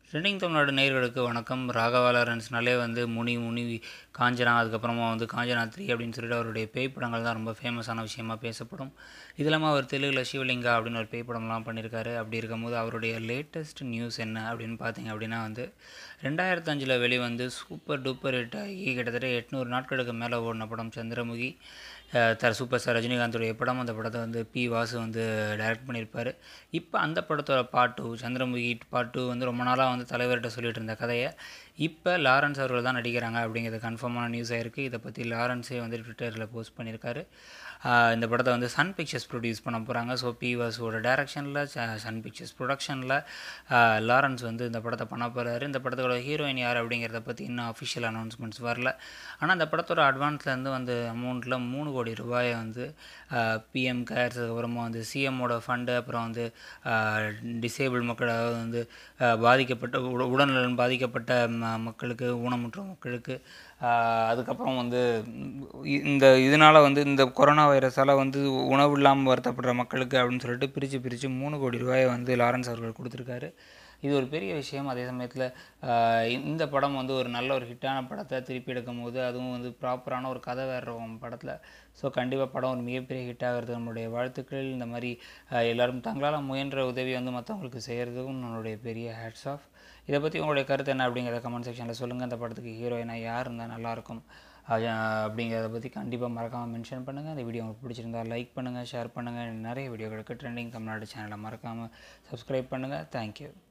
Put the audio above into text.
trending Tamil Nadu நேயர்களுக்கு வணக்கம் ராகவா லாரன்ஸ்னாலே வந்து முனி முனி காஞ்சனா அதுக்கப்புறமா வந்து காஞ்சனா த்ரீ அப்படின்னு சொல்லிட்டு அவருடைய பேய் படங்கள் தான் ரொம்ப ஃபேமஸான விஷயமா பேசப்படும் இது இல்லாமல் அவர் தெலுங்குல சிவலிங்கா அப்படின்னு ஒரு பேய் படம்லாம் பண்ணியிருக்காரு அப்படி இருக்கும்போது அவருடைய லேட்டஸ்ட் நியூஸ் என்ன அப்படின்னு பார்த்தீங்க அப்படின்னா வந்து ரெண்டாயிரத்தஞ்சில் வெளிவந்து சூப்பர் டூப்பர் ஹிட் ஆகி கிட்டத்தட்ட எட்நூறு நாட்களுக்கு மேலே ஓடின படம் Chandramukhi ah the super star ரஜினிகாந்தோடைய படம் அந்த படத்தை வந்து பி வாசு வந்து டைரக்ட் பண்ணியிருப்பார் இப்போ அந்த படத்தோட part two Chandramukhi part two வந்து ரொம்ப நாளாக வந்து தலைவர்கிட்ட சொல்லிட்டு இருந்த கதையை இப்போ லாரன்ஸ் அவர்கள் தான் நடிக்கிறாங்க அப்படிங்கிறது கன்ஃபார்மான நியூஸ் ஆயிருக்கு இதை பற்றி லாரன்ஸே வந்து ட்விட்டரில் போஸ்ட் பண்ணியிருக்காரு ஆஹ் இந்த படத்தை வந்து சன் பிக்சர்ஸ் ப்ரொடியூஸ் பண்ண போகிறாங்க ஸோ பி வாசுவோட டேரக்ஷனில் சன் பிக்சர்ஸ் ப்ரொடக்ஷனில் லாரன்ஸ் வந்து இந்த படத்தை பண்ண போகிறாரு இந்த படத்தோட ஹீரோயின் யார் அப்படிங்கிறத பற்றி இன்னும் அஃபிஷியல் அனௌன்ஸ்மெண்ட்ஸ் வரல ஆனால் அந்த படத்தோட அட்வான்ஸ்லேருந்து வந்து அமௌண்ட்டில் மூணு கோடி ரூபாயை வந்து பிஎம் கேர்ஸ் அதுக்கப்புறமா வந்து சிஎம்மோட ஃபண்டு அப்புறம் வந்து டிசேபிள் மக்கள் அதாவது வந்து ஆஹ் பாதிக்கப்பட்ட உட உடல்நலன் பாதிக்கப்பட்ட ம மக்களுக்கு ஊனமுற்ற மக்களுக்கு ஆஹ் அதுக்கப்புறம் வந்து இ- இந்த இதனால் வந்து இந்த கொரோனா வைரஸால் வந்து உணவு இல்லாமல் வருத்தப்படுற மக்களுக்கு அப்படின்னு சொல்லிட்டு பிரித்து பிரித்து மூணு கோடி ரூபாயை வந்து லாரன்ஸ் அவர்கள் கொடுத்துருக்காரு இது ஒரு பெரிய விஷயம் அதே சமயத்தில் இந்த படம் வந்து ஒரு நல்ல ஒரு ஹிட்டான படத்தை திருப்பி எடுக்கும் போது அதுவும் வந்து ப்ராப்பரான ஒரு கதை வேறு படத்தில் ஸோ கண்டிப்பாக படம் ஒரு மிகப்பெரிய ஹிட் ஆகிறது நம்மளுடைய வாழ்த்துக்கள் இந்த மாதிரி ஆஹ் எல்லாரும் தங்களால் முயன்ற உதவி வந்து மற்றவங்களுக்கு செய்கிறதுக்கும் நம்மளுடைய பெரிய ஹேட்ஸ் ஆஃப் இதை பற்றி உங்களுடைய கருத்து என்ன அப்படிங்கிறத கமெண்ட் செக்ஷனில் சொல்லுங்கள் இந்த படத்துக்கு ஹீரோயினாக யார் இருந்தால் நல்லாயிருக்கும் அது, ஆஹ் அப்படிங்கிறத பற்றி கண்டிப்பாக மறக்காமல் மென்ஷன் பண்ணுங்கள் இந்த வீடியோ உங்களுக்கு பிடிச்சிருந்தா லைக் பண்ணுங்கள் ஷேர் பண்ணுங்கள் நிறைய வீடியோக்களுக்கு ட்ரெண்டிங் தமிழ்நாடு சேனலை மறக்காமல் சப்ஸ்கிரைப் பண்ணுங்கள் தேங்க்யூ